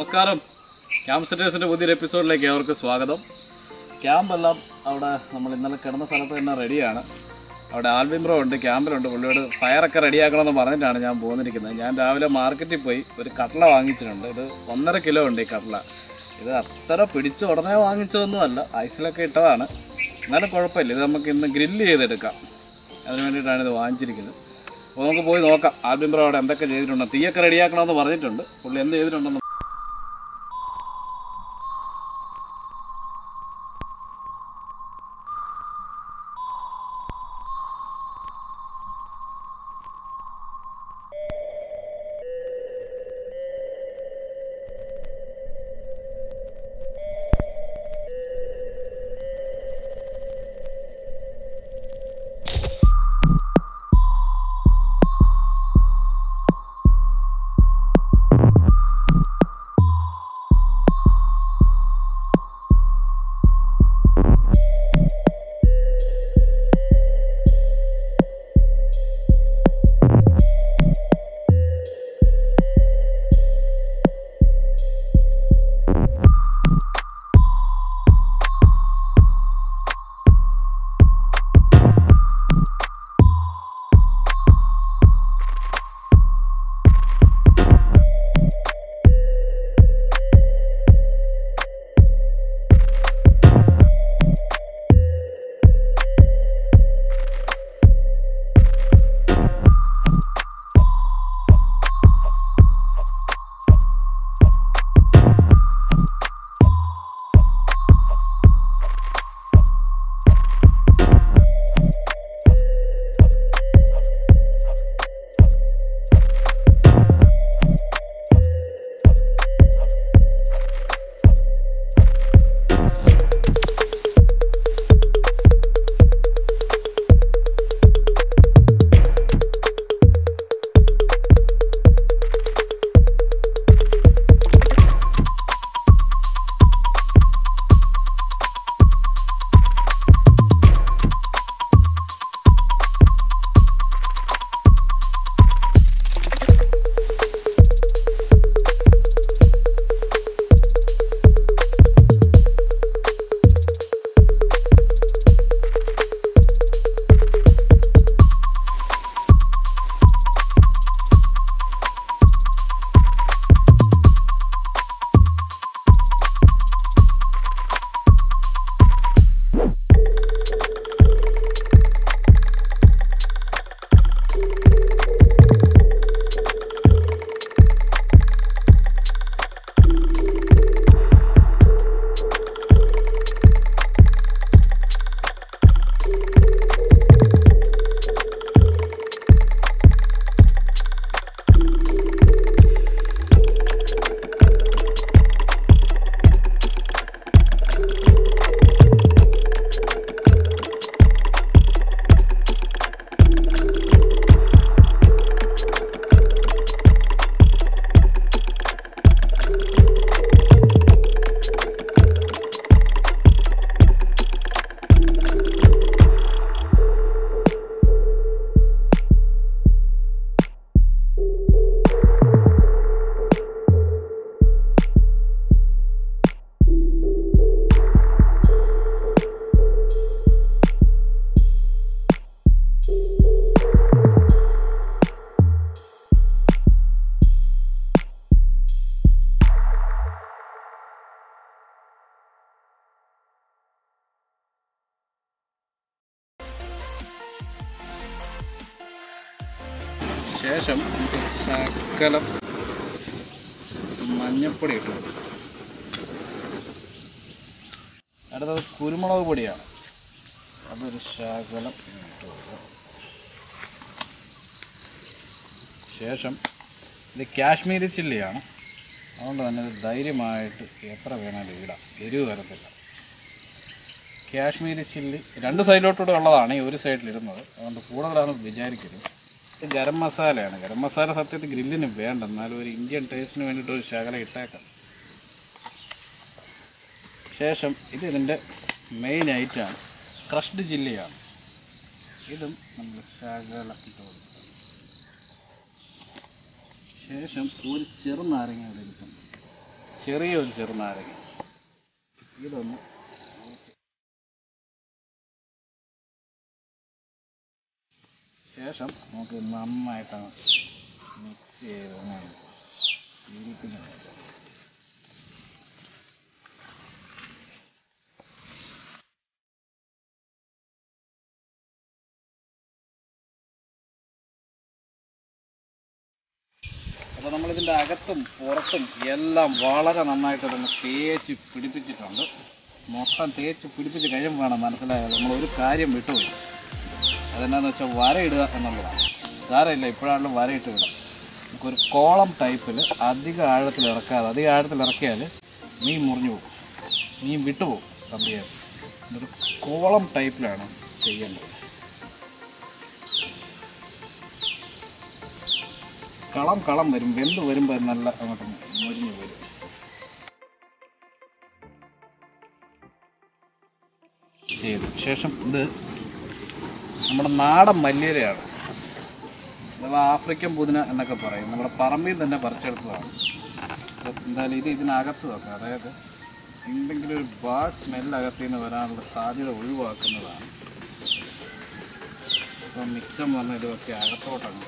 നമസ്കാരം ക്യാമ്പ് സെറ്റേഴ്സിൻ്റെ പുതിയൊരു എപ്പിസോഡിലേക്ക് അവർക്ക് സ്വാഗതം ക്യാമ്പെല്ലാം അവിടെ നമ്മൾ ഇന്നലെ കിടന്ന സ്ഥലത്ത് തന്നെ റെഡിയാണ് അവിടെ ആൽബിൻ ബ്രോ ഉണ്ട് ക്യാമ്പിലുണ്ട് പുള്ളിയോട് ഫയറൊക്കെ റെഡിയാക്കണമെന്ന് പറഞ്ഞിട്ടാണ് ഞാൻ പോന്നിരിക്കുന്നത് ഞാൻ രാവിലെ മാർക്കറ്റിൽ പോയി ഒരു കട്ട്ള വാങ്ങിച്ചിട്ടുണ്ട് ഇത് ഒന്നര കിലോ ഉണ്ട് ഈ കട്ട്ള ഇത് അത്ര പിടിച്ച് ഉടനെ വാങ്ങിച്ചതൊന്നുമല്ല ഐസിലൊക്കെ ഇട്ടതാണ് എന്നാലും കുഴപ്പമില്ല ഇത് നമുക്ക് ഇന്ന് ഗ്രില്ല് ചെയ്തെടുക്കാം അതിന് വേണ്ടിയിട്ടാണ് ഇത് വാങ്ങിച്ചിരിക്കുന്നത് അപ്പോൾ നമുക്ക് പോയി നോക്കാം ആൽബിൻ ബ്രോ അവിടെ എന്തൊക്കെ ചെയ്തിട്ടുണ്ട് തീയൊക്കെ റെഡിയാക്കണമെന്ന് പറഞ്ഞിട്ടുണ്ട് പുള്ളി എന്ത് ചെയ്തിട്ടുണ്ടെന്ന് ശേഷം നമുക്ക് ശകലം മഞ്ഞപ്പൊടി ഇട്ട് കൊടുക്കും അടുത്തത് കുരുമുളക് പൊടിയാണ് അതൊരു ശകലം ഇട്ട് കൊടുക്കുക ശേഷം ഇത് കാശ്മീരി ചില്ലിയാണ് അതുകൊണ്ട് തന്നെ ഇത് ധൈര്യമായിട്ട് എത്ര വേണേലും ഇടാം എരിവ് വരത്തില്ല കാശ്മീരി ചില്ലി രണ്ട് സൈഡിലോട്ടൂടെ ഉള്ളതാണ് ഈ ഒരു സൈഡിൽ ഇടുന്നത് അതുകൊണ്ട് കൂടുതലാണെന്ന് വിചാരിക്കരുത് ഇത് ഗരം മസാലയാണ് ഗരം മസാല സത്യത്തിൽ ഗ്രില്ലിന് വേണ്ട എന്നാലും ഒരു ഇന്ത്യൻ ടേസ്റ്റിന് വേണ്ടിയിട്ട് ഒരു ശകലം ഇട്ടേക്കാം ശേഷം ഇത് ഇതിൻ്റെ മെയിൻ ഐറ്റമാണ് ക്രഷ്ഡ് ചില്ലിയാണ് ഇതും നമ്മൾ ശകലം ഇട്ട് കൊടുക്കും ശേഷം ഒരു ചെറുനാരങ്ങ ഇവിടെ ഇരിക്കും ചെറിയൊരു ചെറുനാരങ്ങ ഇതൊന്ന് ശേഷം നമുക്ക് നന്നായിട്ടങ്ങ് മിക്സ് ചെയ്ത് അങ്ങനെ ഇരിക്കുന്നത് അപ്പോൾ നമ്മളിതിൻ്റെ അകത്തും പുറത്തും എല്ലാം വളരെ നന്നായിട്ട് ഇതൊന്ന് തേച്ച് പിടിപ്പിച്ചിട്ടുണ്ട് മൊത്തം തേച്ച് പിടിപ്പിച്ച് കഴിയുമ്പോൾ വേണം മനസ്സിലായത് നമ്മൾ ഒരു കാര്യം വിട്ടുപോയി അതെന്താണെന്ന് വെച്ചാൽ വരയിടുക എന്നുള്ളതാണ് സാരമില്ല ഇപ്പോഴാണല്ലോ വരയിട്ട് വിടാം നമുക്കൊരു കോളം ടൈപ്പിൽ അധിക ആഴത്തിൽ ഇറക്കാതെ അധിക ആഴത്തിൽ ഇറക്കിയാൽ മീൻ മുറിഞ്ഞു പോകും മീൻ വിട്ടുപോകും കമ്പിയാൽ ഒരു കോളം ടൈപ്പിലാണ് ചെയ്യേണ്ടത് കളം കളം വരും വെന്ത് വരുമ്പോൾ നല്ല അങ്ങോട്ട് മുരിഞ്ഞു വരും ചെയ്തു ശേഷം ഇത് നമ്മുടെ നാടൻ മല്ലിയിലയാണ് അഥവാ ആഫ്രിക്കൻ പുതിന എന്നൊക്കെ പറയും നമ്മുടെ പറമ്പിൽ തന്നെ പറിച്ചെടുത്തതാണ് അപ്പോൾ എന്തായാലും ഇത് ഇതിനകത്ത് വെക്കാം അതായത് എന്തെങ്കിലും ഒരു ബാഡ് സ്മെല്ല് അകത്തിൽ നിന്ന് വരാനുള്ള സാധ്യത ഒഴിവാക്കുന്നതാണ് അപ്പോൾ മിക്സം വന്ന് ഇതൊക്കെ അകത്തോട്ടങ്ങ്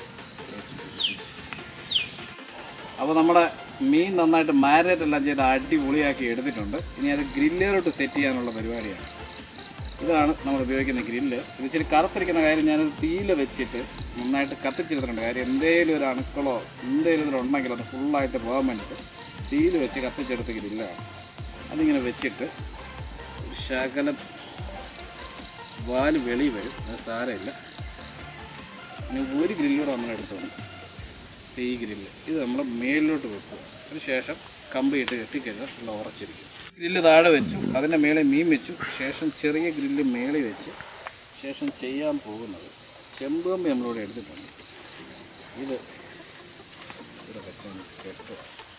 അപ്പോൾ നമ്മുടെ മീൻ നന്നായിട്ട് മാരിനേറ്റ് എല്ലാം ചെയ്ത് അടിപൊളിയാക്കി എടുത്തിട്ടുണ്ട് ഇനി അത് ഗ്രില്ലിലോട്ട് സെറ്റ് ചെയ്യാനുള്ള പരിപാടിയാണ് ഇതാണ് നമ്മൾ ഉപയോഗിക്കുന്ന ഗ്രില്ല് ഇത് ഇച്ചിരി കറുത്തിരിക്കുന്ന കാര്യം ഞാനത് തീയിൽ വെച്ചിട്ട് നന്നായിട്ട് കത്തിച്ചെടുത്തിട്ടുണ്ട് കാര്യം എന്തേലും ഒരു അണുക്കളോ എന്തേലും ഇതിലുണ്ടെങ്കിൽ അത് ഫുള്ളായിട്ട് പോകാൻ വേണ്ടിയിട്ട് തീയിൽ വെച്ച് കത്തിച്ചെടുത്ത ഗ്രില്ലാണ് അതിങ്ങനെ വെച്ചിട്ട് ഒരു ശകലം വാല് വെളി വരും അത് സാരമില്ല ഇനി ഒരു ഗ്രില്ലൂടെ നമ്മൾ എടുത്തോണ്ട് ഈ ഗ്രില്ല് ഇത് നമ്മൾ മേളിലോട്ട് വെക്കുക അതിനുശേഷം കമ്പിയിട്ട് കെട്ടിക്കഴിഞ്ഞാൽ നല്ല ഉറച്ചിരിക്കും ഗ്രില്ല് താഴെ വെച്ചു അതിൻ്റെ മേളിൽ മീൻ വെച്ചു ശേഷം ചെറിയ ഗ്രില്ല് മേളിൽ വെച്ച് ശേഷം ചെയ്യാൻ പോകുന്നത് ചെമ്പുകമ്പി നമ്മളിവിടെ എടുത്തിട്ടുണ്ട് ഇത് ഇവിടെ വെച്ചൊന്ന് കെട്ടുക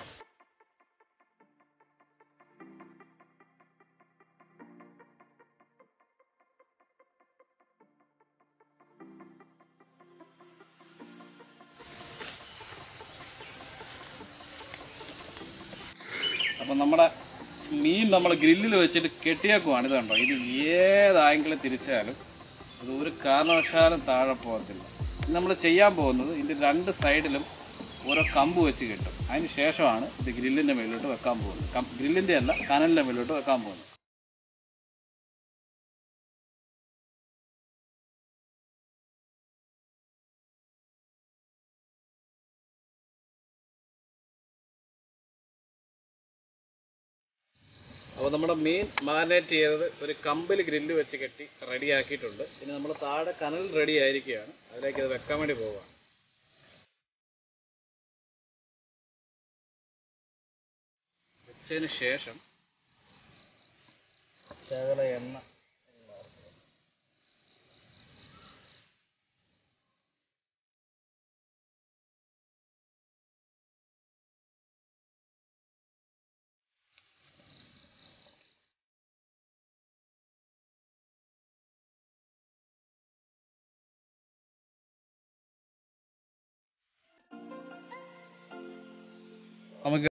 അപ്പം നമ്മുടെ മീൻ നമ്മൾ ഗ്രില്ലിൽ വെച്ചിട്ട് കെട്ടിയേക്കുവാണ് ഇത് കണ്ടോ ഇത് ഏത് ആംഗിളിൽ തിരിച്ചാലും അത് ഒരു കാരണവശാലും താഴെ പോകത്തില്ല നമ്മൾ ചെയ്യാൻ പോകുന്നത് ഇതിൻ്റെ രണ്ട് സൈഡിലും ഓരോ കമ്പ് വെച്ച് കിട്ടും അതിന് ശേഷമാണ് ഇത് ഗ്രില്ലിൻ്റെ മേലോട്ട് വെക്കാൻ പോകുന്നത് ഗ്രില്ലിൻ്റെ അല്ല കനലിൻ്റെ മേലോട്ട് വെക്കാൻ പോകുന്നത് അപ്പോൾ നമ്മുടെ മീൻ മാരിനേറ്റ് ചെയ്തത് ഒരു കമ്പിൽ ഗ്രില്ല് വെച്ച് കെട്ടി റെഡി ആക്കിയിട്ടുണ്ട് ഇനി നമ്മൾ താഴെ കനൽ റെഡി ആയിരിക്കുകയാണ് അതിലേക്ക് അത് വെക്കാൻ വേണ്ടി പോവുകയാണ് വെച്ചതിന് ശേഷം ശകല എണ്ണ നമുക്ക്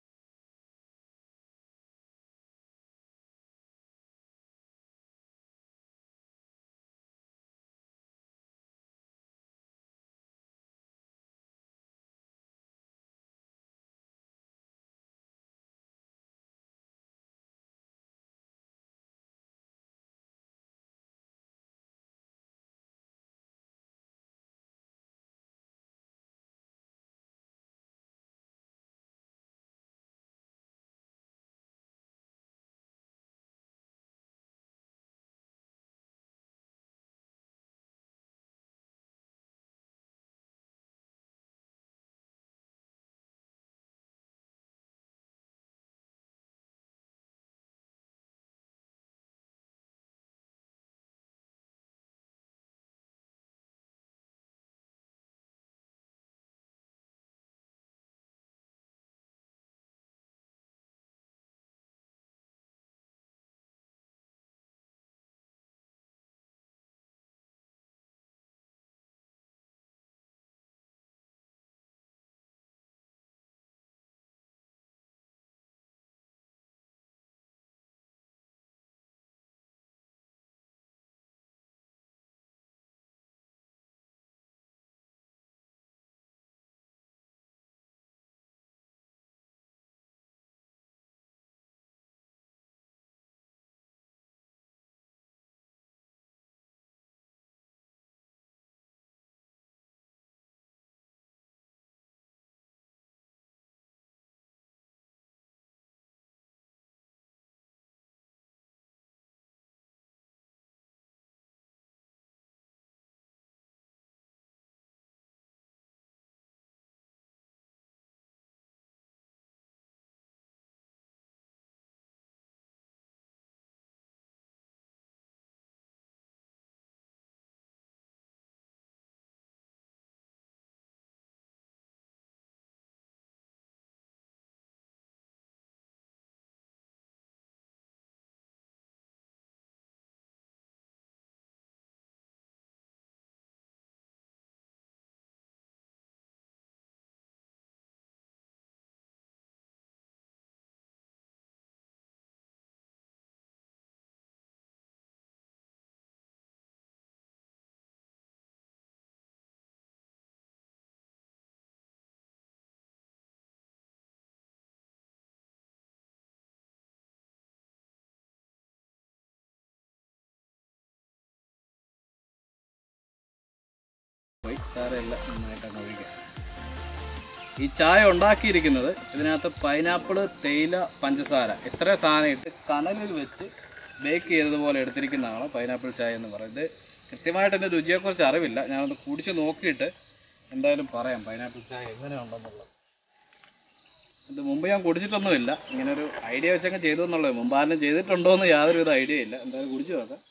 പോയി സാരമില്ല നന്നായിട്ട് അങ്ങ് ഒഴിക്കാം ഈ ചായ ഉണ്ടാക്കിയിരിക്കുന്നത് ഇതിനകത്ത് പൈനാപ്പിൾ തേയില പഞ്ചസാര ഇത്ര സാധനം ഇട്ട് കനലിൽ വെച്ച് ബേക്ക് ചെയ്തതുപോലെ എടുത്തിരിക്കുന്നതാണ് പൈനാപ്പിൾ ചായ എന്ന് പറയുന്നത് കൃത്യമായിട്ട് എൻ്റെ രുചിയെക്കുറിച്ച് അറിവില്ല ഞാനത് കുടിച്ച് നോക്കിയിട്ട് എന്തായാലും പറയാം പൈനാപ്പിൾ ചായ എങ്ങനെയുണ്ടെന്നുള്ളത് ഇത് മുമ്പ് ഞാൻ കുടിച്ചിട്ടൊന്നുമില്ല ഇങ്ങനെ ഒരു ഐഡിയ വെച്ചങ്ങ് ചെയ്തു എന്നുള്ളത് മുമ്പ് ആരും ചെയ്തിട്ടുണ്ടോ എന്ന് യാതൊരു വിധ ഐഡിയ ഇല്ല എന്തായാലും കുടിച്ചു നോക്കാം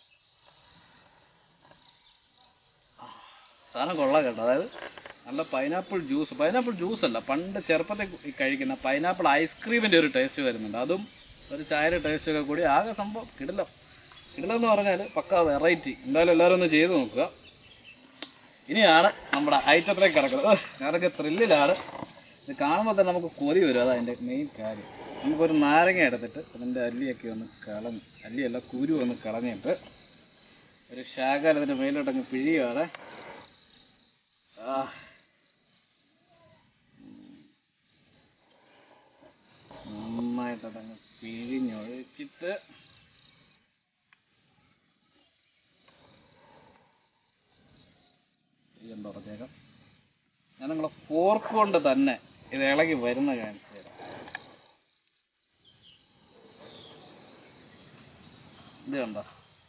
സാധനം കൊള്ളാം കേട്ടോ അതായത് നല്ല പൈനാപ്പിൾ ജ്യൂസ് പൈനാപ്പിൾ ജ്യൂസ് അല്ല പണ്ട് ചെറുപ്പത്തിൽ ഈ കഴിക്കുന്ന പൈനാപ്പിൾ ഐസ്ക്രീമിൻ്റെ ഒരു ടേസ്റ്റ് വരുന്നുണ്ട് അതും ഒരു ചായയുടെ ടേസ്റ്റ് ഒക്കെ കൂടി ആകെ സംഭവം കിടിലം കിടിലം എന്ന് പറഞ്ഞാൽ പക്ക വെറൈറ്റി എന്തായാലും എല്ലാവരും ഒന്ന് ചെയ്ത് നോക്കുക ഇനിയാണ് നമ്മുടെ ഐറ്റത്തിലേക്ക് കിടക്കുന്നത് ഓ, ഞാനൊക്കെ ത്രില്ലിലാണ് ഇത് കാണുമ്പോൾ തന്നെ നമുക്ക് കൊതി വരും അതാ അതിൻ്റെ മെയിൻ കാര്യം നമുക്കൊരു നാരങ്ങ എടുത്തിട്ട് അതിൻ്റെ അല്ലിയൊക്കെ ഒന്ന് കളഞ്ഞ് അല്ലിയല്ല കുരു ഒന്ന് കളഞ്ഞിട്ട് ഒരു ശാഖ അതിൻ്റെ മേലോട്ടങ്ങ് പിഴിയുവാണ് ആ നന്നായിട്ട് അതങ്ങ് പിഴിഞ്ഞൊഴിച്ചിട്ട് ഇതും തുടച്ചേക്കാം ഞാൻ നിങ്ങളെ ഫോർക്ക് കൊണ്ട് തന്നെ ഇത് ഇളകി വരുന്ന കാണിച്ചു തരാം ഇത് കണ്ടോ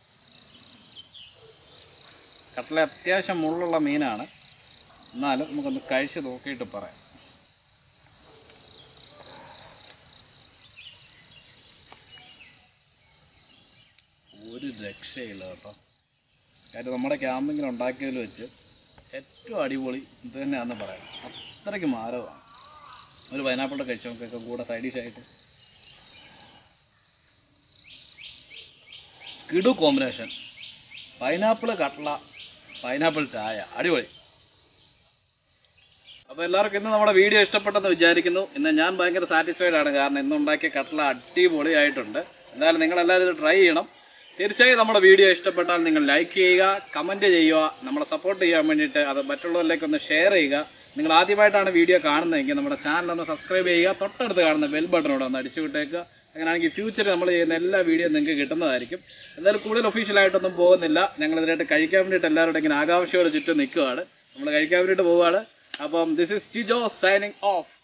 കട്ടല അത്യാവശ്യം മുള്ളുള്ള മീനാണ് എന്നാലും നമുക്കൊന്ന് കഴിച്ച് നോക്കിയിട്ട് പറയാം ഒരു രക്ഷയില്ല കേട്ടോ കാര്യം നമ്മുടെ ക്യാമ്പിങ്ങിൽ ഉണ്ടാക്കിയതിൽ വെച്ച് ഏറ്റവും അടിപൊളി ഇത് തന്നെയാണെന്ന് പറയാം അത്രയ്ക്ക് മാരമാണ് ഒരു പൈനാപ്പിളിൻ്റെ കഴിച്ചു നോക്കൊക്കെ കൂടെ സൈഡ് ഡിഷായിട്ട് കിടു കോമ്പിനേഷൻ പൈനാപ്പിൾ കട്ട്ള പൈനാപ്പിൾ ചായ അടിപൊളി അപ്പോൾ എല്ലാവർക്കും ഇന്ന് നമ്മുടെ വീഡിയോ ഇഷ്ടപ്പെട്ടെന്ന് വിചാരിക്കുന്നു ഇന്ന് ഞാൻ ഭയങ്കര സാറ്റിസ്ഫൈഡ് ആണ് കാരണം ഇന്ന് ഉണ്ടാക്കിയ കട്ട്ള അടിപൊളിയായിട്ടുണ്ട് എന്തായാലും നിങ്ങൾ എല്ലാവരും ഇത് ട്രൈ ചെയ്യണം തീർച്ചയായും നമ്മുടെ വീഡിയോ ഇഷ്ടപ്പെട്ടാൽ നിങ്ങൾ ലൈക്ക് ചെയ്യുക കമൻറ്റ് ചെയ്യുക നമ്മളെ സപ്പോർട്ട് ചെയ്യാൻ വേണ്ടിയിട്ട് അത് മറ്റുള്ളവരിലേക്ക് ഒന്ന് ഷെയർ ചെയ്യുക നിങ്ങൾ ആദ്യമായിട്ടാണ് വീഡിയോ കാണുന്നതെങ്കിൽ നമ്മുടെ ചാനൽ ഒന്ന് സബ്സ്ക്രൈബ് ചെയ്യുക തൊട്ടടുത്ത് കാണുന്ന ബെൽ ബട്ടണോട് ഒന്ന് അടിച്ചു വിട്ടേക്കുക അങ്ങനെയാണെങ്കിൽ ഫ്യൂച്ചറിൽ നമ്മൾ ചെയ്യുന്ന എല്ലാ വീഡിയോയും നിങ്ങൾക്ക് കിട്ടുന്നതായിരിക്കും എന്തായാലും കൂടുതൽ ഒഫീഷ്യലായിട്ടൊന്നും പോകുന്നില്ല ഞങ്ങൾ ഇതിനായിട്ട് കഴിക്കാൻ വേണ്ടിയിട്ട് എല്ലാവരുടെ ഇങ്ങനെ ആകാംക്ഷയോടെ ചുറ്റും നിൽക്കുകയാണ് നമ്മൾ കഴിക്കാൻ വേണ്ടിയിട്ട് പോവുകയാണ് അപ്പം this is Tijo signing of